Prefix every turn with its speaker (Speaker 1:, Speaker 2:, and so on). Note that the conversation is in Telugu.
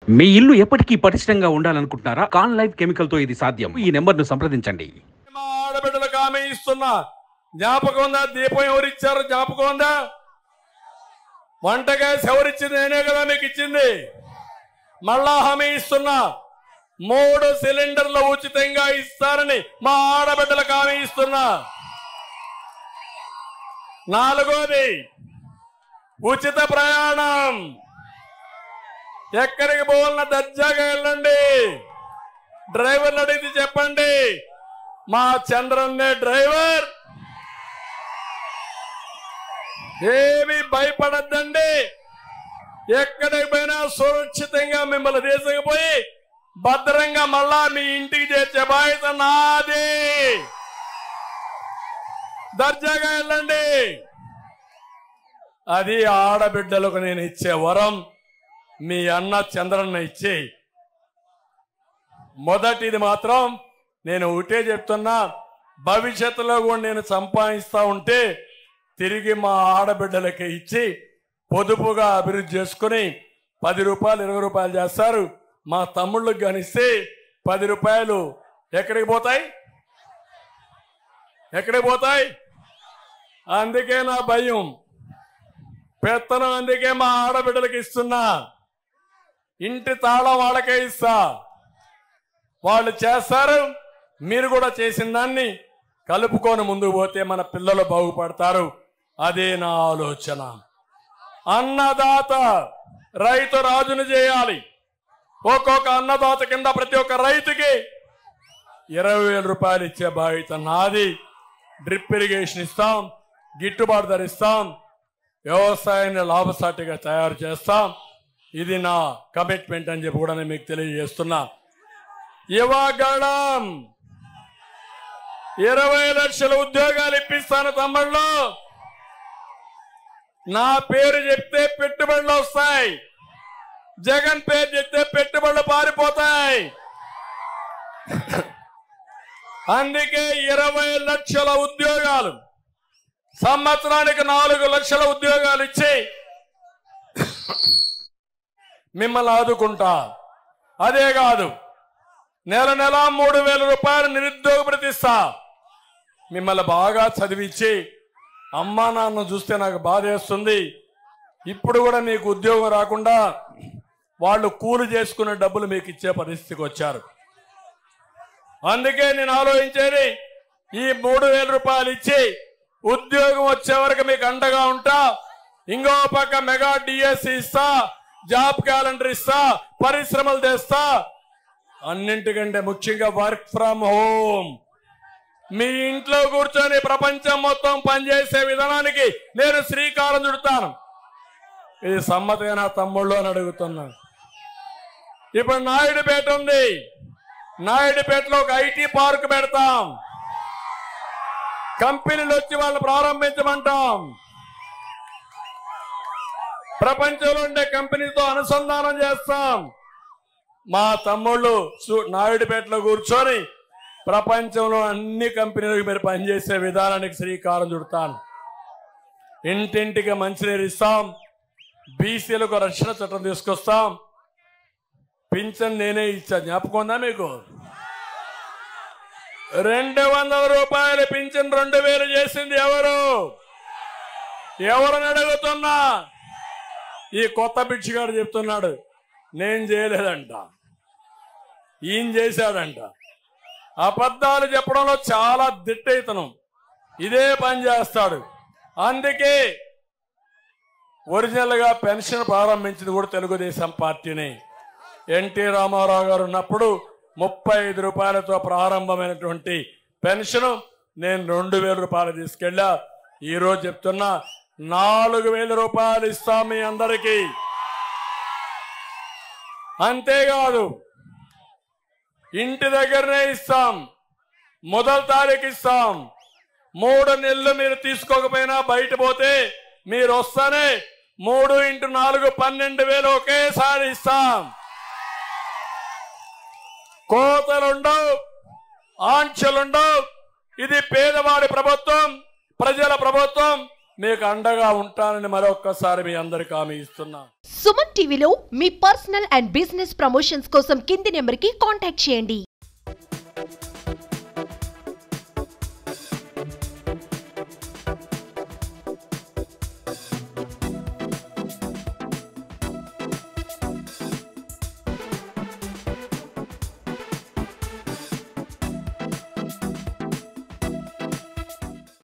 Speaker 1: మీ ఇల్లు ఎప్పటికీ పటిష్టంగా ఉండాలనుకుంటున్నారా కాన్ లైఫ్ కెమికల్ తో ఇది సాధ్యం ఈ నెంబర్ ను సంప్రదించండి
Speaker 2: మా ఆడబిడ్డలకు హామీ ఇస్తున్నా జ్ఞాపకం ఉందా దీపం ఎవరిచ్చారు జ్ఞాపకం ఉందా వంట గ్యాస్ ఎవరిచ్చింది నేనే కదా మీకు ఇచ్చింది మళ్ళా హామీ ఇస్తున్నా మూడు సిలిండర్లు ఉచితంగా ఇస్తారని మా ఆడబిడ్డలకు హామీ ఇస్తున్నా నాలుగోది ఉచిత ప్రయాణం ఎక్కడికి పోవాలన్నా దర్జాగా వెళ్ళండి డ్రైవర్ని అడిగితే చెప్పండి మా చంద్రన్నే డ్రైవర్ ఏమి భయపడద్దండి ఎక్కడికి పోయినా సురక్షితంగా మిమ్మల్ని తీసుకుపోయి భద్రంగా మళ్ళా మీ ఇంటికి చేర్చే బాధ్యత నాది దర్జాగా వెళ్ళండి అది ఆడబిడ్డలకు నేను ఇచ్చే వరం మీ అన్న చంద్రన్న ఇచ్చే మొదటిది మాత్రం నేను ఒకటే చెప్తున్నా భవిష్యత్తులో కూడా నేను సంపాదిస్తా ఉంటే తిరిగి మా ఆడబిడ్డలకి ఇచ్చి పొదుపుగా అభివృద్ధి చేసుకుని పది రూపాయలు ఇరవై రూపాయలు చేస్తారు మా తమ్ముళ్ళకి గనిస్తే పది రూపాయలు ఎక్కడికి పోతాయి ఎక్కడికి పోతాయి అందుకే నా భయం పెత్తనం అందుకే మా ఆడబిడ్డలకి ఇస్తున్నా ఇంటి తాళం వాళ్ళకే ఇస్తా వాళ్ళు చేస్తారు మీరు కూడా చేసిన దాన్ని కలుపుకొని ముందుకు పోతే మన పిల్లలు బాగుపడతారు అదే నా ఆలోచన అన్నదాత రైతు రాజును చేయాలి ఒక్కొక్క అన్నదాత కింద ప్రతి ఒక్క రైతుకి ఇరవై వేల రూపాయలు ఇచ్చే బాధ్యత నాది డ్రిప్ ఇరిగేషన్ ఇస్తాం గిట్టుబాటు ధర ఇస్తాం వ్యవసాయాన్ని లాభసాటిగా తయారు చేస్తాం ఇది నా కమిట్మెంట్ అని చెప్పి కూడా నేను మీకు తెలియజేస్తున్నా యువగణం ఇరవై లక్షల ఉద్యోగాలు ఇప్పిస్తాను తమ్ముళ్ళు నా పేరు చెప్తే పెట్టుబడులు వస్తాయి జగన్ పేరు చెప్తే పెట్టుబడులు పారిపోతాయి అందుకే ఇరవై లక్షల ఉద్యోగాలు సంవత్సరానికి నాలుగు లక్షల ఉద్యోగాలు ఇచ్చి మిమ్మల్ని ఆదుకుంటా అదే కాదు నెల నెల మూడు వేల రూపాయలు నిరుద్యోగ ప్రతిస్తా మిమ్మల్ని బాగా చదివించి అమ్మా నాన్న చూస్తే నాకు బాధ వేస్తుంది ఇప్పుడు కూడా మీకు ఉద్యోగం రాకుండా వాళ్ళు కూలి చేసుకునే డబ్బులు మీకు ఇచ్చే పరిస్థితికి వచ్చారు అందుకే నేను ఆలోచించేది ఈ మూడు వేల రూపాయలు ఇచ్చి ఉద్యోగం వచ్చే వరకు మీకు అండగా ఉంటా ఇంకో పక్క మెగా డిఎస్సి ఇస్తా జాబ్ క్యాలెండర్ ఇస్తా పరిశ్రమలు తెస్తా అన్నింటికంటే ముఖ్యంగా వర్క్ ఫ్రమ్ హోమ్ మీ ఇంట్లో కూర్చొని ప్రపంచం మొత్తం పనిచేసే విధానానికి నేను శ్రీకారం చుడతాను ఇది సమ్మతమైన తమ్ముళ్ళు అని అడుగుతున్నాను ఇప్పుడు నాయుడుపేట ఉంది నాయుడుపేటలో ఒక ఐటీ పార్క్ పెడతాం కంపెనీలు వచ్చి వాళ్ళు ప్రారంభించమంటాం ప్రపంచంలో ఉండే కంపెనీతో అనుసంధానం చేస్తాం మా తమ్ముళ్ళు సు- నాయుడుపేటలో కూర్చొని ప్రపంచంలో అన్ని కంపెనీలకు మీరు పనిచేసే విధానానికి శ్రీకారం చుడతాను ఇంటింటికి మంచినీరు ఇస్తాం బీసీలకు రక్షణ చట్టం తీసుకొస్తాం పింఛన్ నేనే ఇచ్చా జ్ఞాపకం ఉందా మీకు రెండు వందల రూపాయలు పింఛన్ రెండు వేలు చేసింది ఎవరు ఎవరని అడుగుతున్నా ఈ కొత్త బిడ్చిగాడు చెప్తున్నాడు నేను చేయలేదంట ఈయన చేశాడంట అబద్ధాలు చెప్పడంలో చాలా దిట్టయితనం ఇదే పని చేస్తాడు అందుకే ఒరిజినల్ గా పెన్షన్ ప్రారంభించింది కూడా తెలుగుదేశం పార్టీని ఎన్టీ రామారావు గారు ఉన్నప్పుడు ముప్పై ఐదు రూపాయలతో ప్రారంభమైనటువంటి పెన్షన్ నేను రెండు వేల రూపాయలు తీసుకెళ్ళా ఈ రోజు చెప్తున్నా నాలుగు వేల రూపాయలు ఇస్తాం మీ అందరికీ అంతేకాదు ఇంటి దగ్గరనే ఇస్తాం మొదటి తారీఖు ఇస్తాం మూడు నెలలు మీరు తీసుకోకపోయినా బయట పోతే మీరు వస్తానే మూడు ఇంటూ నాలుగు పన్నెండు వేలు ఒకేసారి ఇస్తాం కోతలుండవు ఆంక్షలుండవు ఇది పేదవాడి ప్రభుత్వం ప్రజల ప్రభుత్వం మీకు అండగా ఉంటానని మరొక్కసారి మీ అందరికి హామీ ఇస్తున్నా
Speaker 3: సుమన్ టీవీలో మీ పర్సనల్ అండ్ బిజినెస్ ప్రమోషన్స్ కోసం కింది నెంబర్కి కాంటాక్ట్ చేయండి